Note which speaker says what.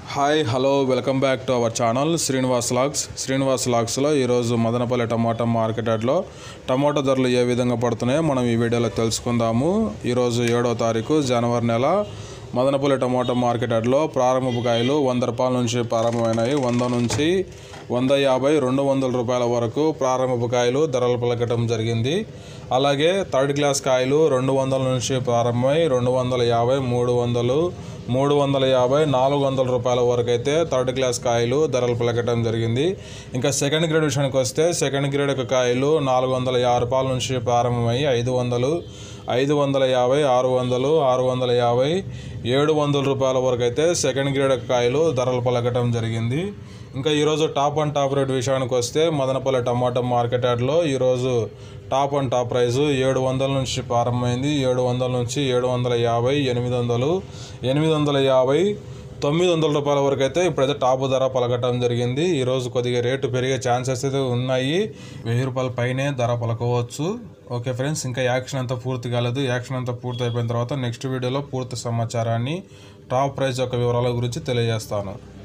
Speaker 1: hi hello welcome back to our channel Srinivas logs Srinivas లాగ్స్లో ఈరోజు మదనపల్లి టమాటా market యార్డ్లో టమాటా ధరలు ఏ విధంగా పడుతున్నాయో మనం ఈ వీడియోలో తెలుసుకుందాము ఈరోజు ఏడో తారీఖు జనవరి నెల మదనపల్లి టమాటా మార్కెట్ యార్డ్లో ప్రారంభపు కాయలు వంద రూపాయల నుంచి ప్రారంభమైనాయి వంద నుంచి వంద యాభై రెండు వందల రూపాయల వరకు ప్రారంభపు కాయలు ధరలు పలకటం జరిగింది అలాగే థర్డ్ క్లాస్ కాయలు రెండు వందల నుంచి ప్రారంభమై రెండు వందల యాభై మూడు వందలు మూడు వందల యాభై నాలుగు వందల రూపాయల వరకు అయితే థర్డ్ క్లాస్ కాయలు ధరలు పలకటం జరిగింది ఇంకా సెకండ్ గ్రేడ్ విషయానికి వస్తే సెకండ్ గ్రేడ్ యొక్క కాయలు నాలుగు వందల యాభై రూపాయల నుంచి ప్రారంభమై ఐదు వందలు ఐదు వందల యాభై ఆరు వందలు ఆరు వందల యాభై ఏడు వందల రూపాయల వరకు అయితే సెకండ్ గ్రేడ్ యొక్క కాయలు ధరలు పలకటం జరిగింది ఇంకా ఈరోజు టాప్ అండ్ టాప్ రేట్ విషయానికి వస్తే మదనపల్లి టమాటా మార్కెట్ యార్డ్లో ఈరోజు టాప్ అండ్ టాప్ ప్రైస్ ఏడు వందల నుంచి ప్రారంభమైంది ఏడు వందల నుంచి ఏడు వందల యాభై ఎనిమిది వందలు ఎనిమిది వందల యాభై తొమ్మిది వందల రూపాయల వరకు అయితే ఇప్పుడైతే టాప్ ధర పలకటం జరిగింది ఈరోజు కొద్దిగా రేటు పెరిగే ఛాన్సెస్ అయితే ఉన్నాయి వెయ్యి రూపాయల పైనే ధర పలకవచ్చు ఓకే ఫ్రెండ్స్ ఇంకా యాక్షన్ అంతా పూర్తి కాలేదు యాక్షన్ అంతా పూర్తి అయిపోయిన తర్వాత నెక్స్ట్ వీడియోలో పూర్తి సమాచారాన్ని టాప్ ప్రైస్ యొక్క వివరాల గురించి తెలియజేస్తాను